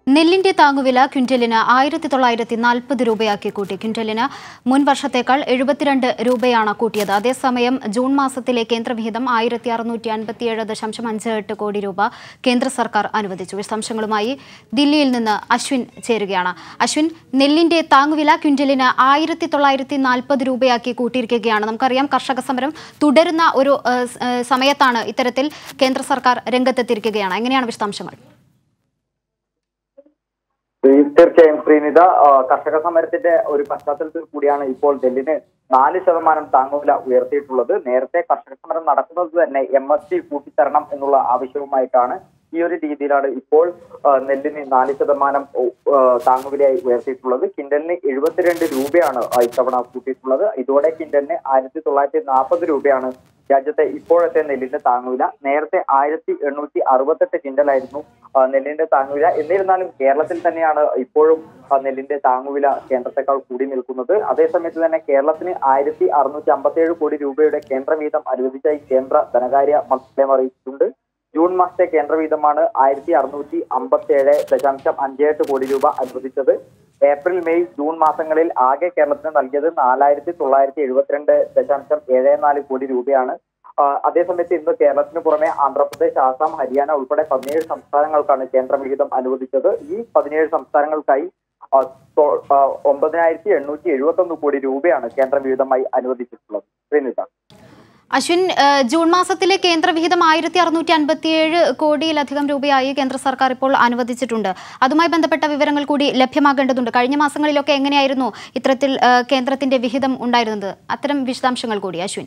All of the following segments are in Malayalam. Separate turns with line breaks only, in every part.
നെല്ലിന്റെ താങ്ങുവില ക്വിന്റലിന് ആയിരത്തി തൊള്ളായിരത്തി നാൽപ്പത് രൂപയാക്കി കൂട്ടി ക്വിന്റലിന് മുൻ വർഷത്തേക്കാൾ എഴുപത്തിരണ്ട് രൂപയാണ് കൂട്ടിയത് അതേസമയം ജൂൺ മാസത്തിലെ കേന്ദ്രവിഹിതം ആയിരത്തി അറുന്നൂറ്റി അൻപത്തിയേഴ് ദശാംശം അഞ്ച് എട്ട് കോടി രൂപ കേന്ദ്ര സർക്കാർ അനുവദിച്ചു വിശദാംശങ്ങളുമായി ദില്ലിയിൽ നിന്ന് അശ്വിൻ ചേരുകയാണ് അശ്വിൻ നെല്ലിന്റെ താങ്ങുവില ക്വിന്റലിന് ആയിരത്തി തൊള്ളായിരത്തി നാൽപ്പത് രൂപയാക്കി കൂട്ടിയിരിക്കുകയാണ് നമുക്കറിയാം കർഷക സമരം തുടരുന്ന ഒരു ഏഹ്, സ്- ഏഹ്, സമയത്താണ് ഇത്തരത്തിൽ കേന്ദ്ര സർക്കാർ രംഗത്തെത്തിയിരിക്കുകയാണ് എങ്ങനെയാണ് വിശദാംശങ്ങൾ
തീർച്ചയായും ശ്രീനിത ആ, കർഷക സമരത്തിന്റെ ഒരു പശ്ചാത്തലത്തിൽ കൂടിയാണ് ഇപ്പോൾ ഡൽഹിന് നാല് ശതമാനം താങ്ങുവില ഉയർത്തിയിട്ടുള്ളത് നേരത്തെ കർഷക സമരം നടക്കുന്നത് തന്നെ എം എസ് ടി കൂട്ടിത്തരണം എന്നുള്ള ആവശ്യവുമായിട്ടാണ് ഈ ഒരു രീതിയിലാണ് ഇപ്പോൾ ആ, നെല്ലിന് നാല് ശതമാനം ഉ- ആ, താങ്ങുവിലയായി ഉയർത്തിയിട്ടുള്ളത് കിൻഡലിന് എഴുപത്തിരണ്ട് രൂപയാണ് ആ, ഇത്തവണ കൂട്ടിയിട്ടുള്ളത് ഇതോടെ കിൻഡലിന് ആയിരത്തി തൊള്ളായിരത്തി നാൽപ്പത് രൂപയാണ് രാജ്യത്തെ ഇപ്പോഴത്തെ നെല്ലിന്റെ താങ്ങുവില നേരത്തെ ആയിരത്തി എണ്ണൂറ്റി അറുപത്തെട്ട് കിൻഡലായിരുന്നു ആ, നെല്ലിന്റെ താങ്ങുവില എന്നിരുന്നാലും കേരളത്തിൽ തന്നെയാണ് ഇപ്പോഴും ആ, നെല്ലിന്റെ താങ്ങുവില കേന്ദ്രത്തെക്കാൾ കൂടി നിൽക്കുന്നത് അതേസമയത്ത് തന്നെ കേരളത്തിന് ആയിരത്തി അറുന്നൂറ്റി അമ്പത്തിയേഴ് കോടി രൂപയുടെ കേന്ദ്ര വീതം അനുവദിച്ചായി കേന്ദ്ര ധനകാര്യ മന്ത്രാലയം അറിയിച്ചിട്ടുണ്ട് ജൂൺ മാസത്തെ കേന്ദ്ര വീതമാണ് ആയിരത്തി അറുന്നൂറ്റി അമ്പത്തിയേഴ് ദശാംശം അഞ്ചെട്ട് കോടി രൂപ അനുവദിച്ചത് ഏപ്രിൽ മെയ് ജൂൺ മാസങ്ങളിൽ ആകെ കേരളത്തിന് നൽകിയത് നാലായിരത്തി തൊള്ളായിരത്തി എഴുപത്തിരണ്ട് ദശാംശം ഏഴ് നാല് കോടി രൂപയാണ് ആ, അതേസമയത്ത് ഇന്ന് കേരളത്തിന് പുറമെ ആന്ധ്രാപ്രദേശ് ആസാം ഹരിയാന ഉൾപ്പെടെ പതിനേഴ് സംസ്ഥാനങ്ങൾക്കാണ് കേന്ദ്ര വിഹിതം അനുവദിച്ചത് ഈ പതിനേഴ് സംസ്ഥാനങ്ങൾക്കായി ആ, തൊ- ആ, ഒമ്പതിനായിരത്തി എണ്ണൂറ്റി എഴുപത്തി ഒന്ന് കോടി രൂപയാണ് കേന്ദ്ര വിഹിതമായി അനുവദിച്ചിട്ടുള്ളത് ശ്രീനിത
അശ്വിൻ ഏഹ്, ജൂൺ മാസത്തിലെ കേന്ദ്ര വിഹിതം ആയിരത്തി അറുന്നൂറ്റി അൻപത്തിയേഴ് കോടിയിലധികം രൂപയായി കേന്ദ്ര സർക്കാർ ഇപ്പോൾ അനുവദിച്ചിട്ടുണ്ട് അതുമായി ബന്ധപ്പെട്ട വിവരങ്ങൾ കൂടി ലഭ്യമാകേണ്ടതുണ്ട് കഴിഞ്ഞ മാസങ്ങളിലൊക്കെ എങ്ങനെയായിരുന്നു ഇത്തരത്തിൽ ഏഹ്, കേന്ദ്രത്തിന്റെ വിഹിതം ഉണ്ടായിരുന്നത് അത്തരം വിശദാംശങ്ങൾ കൂടി അശ്വിൻ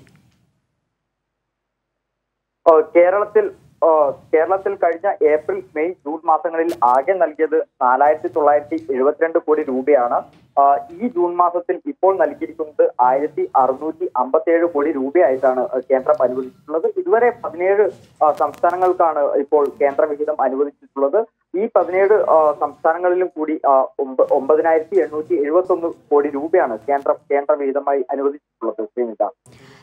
ആ, കേരളത്തിൽ ആ, കേരളത്തിൽ കഴിഞ്ഞ ഏപ്രിൽ മെയ് ജൂൺ മാസങ്ങളിൽ ആകെ നൽകിയത് നാലായിരത്തി തൊള്ളായിരത്തി എഴുപത്തിരണ്ട് കോടി രൂപയാണ് ആ, ഈ ജൂൺ മാസത്തിൽ ഇപ്പോൾ നൽകിയിരിക്കുന്നത് ആയിരത്തി അറുന്നൂറ്റി അമ്പത്തിയേഴ് കോടി രൂപയായിട്ടാണ് കേന്ദ്രം അനുവദിച്ചിട്ടുള്ളത് ഇതുവരെ പതിനേഴ് ആ, സംസ്ഥാനങ്ങൾക്കാണ് ഇപ്പോൾ കേന്ദ്ര വിഹിതം അനുവദിച്ചിട്ടുള്ളത് ഈ പതിനേഴ് ആ, സംസ്ഥാനങ്ങളിലും കൂടി ആ, ഒമ്പ- ഒമ്പതിനായിരത്തി എണ്ണൂറ്റി എഴുപത്തി ഒന്ന് കോടി രൂപയാണ് കേന്ദ്ര കേന്ദ്ര വിഹിതമായി അനുവദിച്ചിട്ടുള്ളത് ശ്രീനിത